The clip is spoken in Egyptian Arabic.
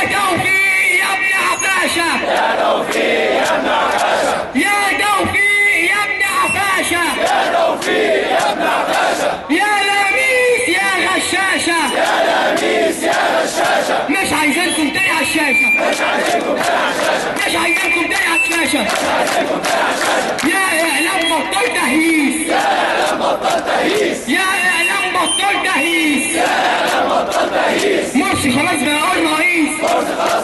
توفيق يا ابن عفاشة يا توفيق يا ابن عكاشة يا توفيق يا ابن عفاشة يا توفيق يا ابن عكاشة يا لميس يا غشاشة يا لميس يا غشاشة مش عايزينكم تاني على الشاشة مش عايزينكم تاني على الشاشة مش عايزينكم تاني على الشاشة مش عايزينكم تاني على الشاشة يا اعلام بطل تهييس يا اعلام بطل تهييس يا اعلام بطل تهييس يا اعلام بطل تهييس مرسي خلاص بقى الرئيس مرسي خلاص